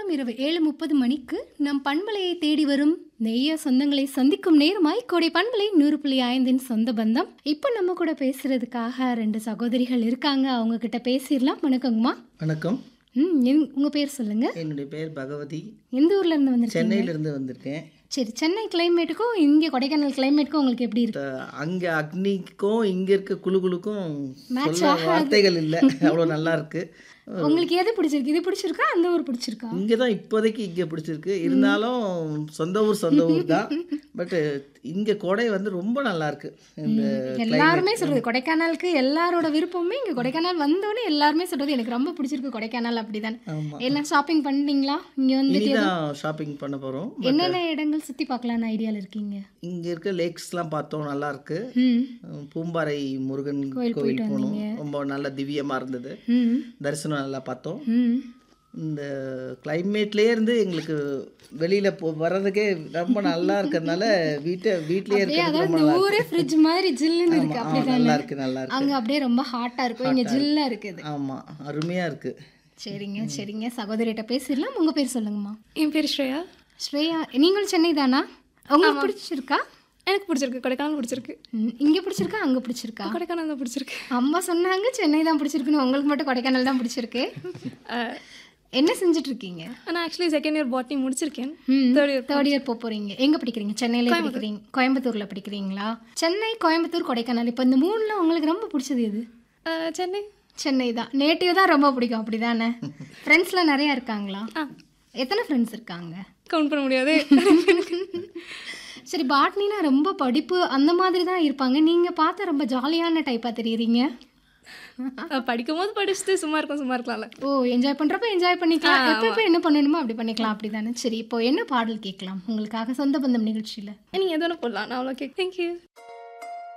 நாளும் இரவு ஏழு முப்பது மணிக்கு நம் பண்பலையை தேடி வரும் நெய்ய சொந்தங்களை சந்திக்கும் நேரமாய் கோடை பண்பலை நூறு புள்ளி ஐந்தின் சொந்த பந்தம் இப்போ நம்ம கூட பேசுறதுக்காக ரெண்டு சகோதரிகள் இருக்காங்க அவங்க கிட்ட பேசிடலாம் வணக்கங்கம்மா வணக்கம் ம் என்- உங்க பேர் சொல்லுங்க என்னுடைய பேர் பகவதி எந்த ஊர்ல இருந்து வந்திருக்கீங்க சென்னையிலிருந்து வந்திருக்கேன் சரி சென்னை கிளைமேட்டுக்கும் இங்கே கொடைக்கானல் கிளைமேட்டுக்கும் உங்களுக்கு எப்படி இருக்கு த- அங்க அக்னிக்கும் இங்க இருக்க குளுகுளுக்கும் சொல்ல வார்த்தைகள் இல்லை அவ்வளோ நல்லா இருக்கு உங்களுக்கு எது பிடிச்சிருக்கு இது பிடிச்சிருக்கா அந்த ஊர் பிடிச்சிருக்கா இங்கே தான் இப்போதைக்கு இங்கே பிடிச்சிருக்கு இருந்தாலும் சொந்த ஊர் சொந்த ஊர் தான் பட் இங்கே கொடை வந்து ரொம்ப நல்லா இருக்கு இந்த எல்லாருமே சொல்றது கொடைக்கானலுக்கு எல்லாரோட விருப்பமுமே இங்க கொடைக்கானல் வந்தோடனே எல்லாருமே சொல்றது எனக்கு ரொம்ப பிடிச்சிருக்கு கொடைக்கானல் அப்படிதான் ஆமா எல்லாம் ஷாப்பிங் பண்ணிட்டீங்களா இங்க வந்து இனிதான் ஷாப்பிங் பண்ண போகிறோம் என்னென்ன இடங்கள் சுத்தி பார்க்கலாம்னு ஐடியால இருக்கீங்க இங்கே இருக்க லேக்ஸ்லாம் பார்த்தோம் நல்லா இருக்கு ம் உம், பூம்பாறை முருகன் கோவில் போனோம் ரொம்ப நல்ல திவ்யமாக இருந்தது ம் தரிசனம் நல்லா பார்த்தோம் ம் இந்த கிளைமேட்லேயே இருந்து எங்களுக்கு வெளியில போ வர்றதுக்கே ரொம்ப நல்லா இருக்கிறதுனால வீட்டை வீட்லயே இருக்கிறது அதாவது ரொம்ப இந்த நல்லா ஊரே ஃப்ரிட்ஜ் மாதிரி ஜில்லுன்னு இருக்கு ஆமா, ஆ, நல்லா இருக்கு நல்லா இருக்கு அங்க அப்படியே ரொம்ப ஹாட்டா இருக்கும் இங்க ஜில்லா இருக்குது ஆமா அருமையா இருக்கு சரிங்க சரிங்க சகோதரிகிட்ட பேசிடலாம் உங்க பேர் சொல்லுங்கம்மா என் பேர் ஸ்ரேயா ஸ்ரேயா நீங்களும் சென்னை தானா உங்களுக்கு பிடிச்சிருக்கா எனக்கு பிடிச்சிருக்கு கொடைக்கானல் பிடிச்சிருக்கு ம், இங்க பிடிச்சிருக்கா அங்க பிடிச்சிருக்கா கொடைக்கானல் தான் பிடிச்சிருக்கு அம்மா சொன்னாங்க சென்னை தான் பிடிச்சிருக்குன்னு உங்களுக்கு மட்டும் கொடைக்கானல் தான் பிடிச்சிருக்கு அஹ், என்ன செஞ்சுட்டு இருக்கீங்க நான் ஆக்சுவலி செகண்ட் இயர் பாட்னி முடிச்சிருக்கேன் ம். தேர்ட் இயர் தேர்ட் இயர் போக போறீங்க எங்க படிக்கிறீங்க சென்னையில படிக்கிறீங்க கோயம்புத்தூர்ல படிக்கிறீங்களா சென்னை கோயம்புத்தூர் கொடைக்கானல் இப்போ இந்த மூணுல உங்களுக்கு ரொம்ப பிடிச்சது எது சென்னை சென்னை தான் நேட்டிவ் தான் ரொம்ப பிடிக்கும் அப்படிதானே ஃப்ரெண்ட்ஸ்லாம் நிறைய இருக்காங்களா ஆ எத்தனை ஃப்ரெண்ட்ஸ் இருக்காங்க கவுண்ட் பண்ண முடியாது சரி பாட்னினா ரொம்ப படிப்பு அந்த மாதிரி தான் இருப்பாங்க நீங்க பார்த்தா ரொம்ப ஜாலியான டைப்பா தெரியுறீங்க அஹ், படிக்கும் போது படிச்சுட்டு சும்மா இருக்கும் சும்மா இருக்கலாம்ல ஓ என்ஜாய் பண்றப்ப என்ஜாய் பண்ணிக்கலாம் எப்போ எப்போ என்ன பண்ணணுமோ அப்படி பண்ணிக்கலாம் அப்படிதானே சரி இப்போ என்ன பாடல் கேட்கலாம் உங்களுக்காக சொந்த பந்தம் நிகழ்ச்சியில நீங்கள் எது வேணா போடலாம் நான் அவ்வளோ கேக் தேங்க்யூ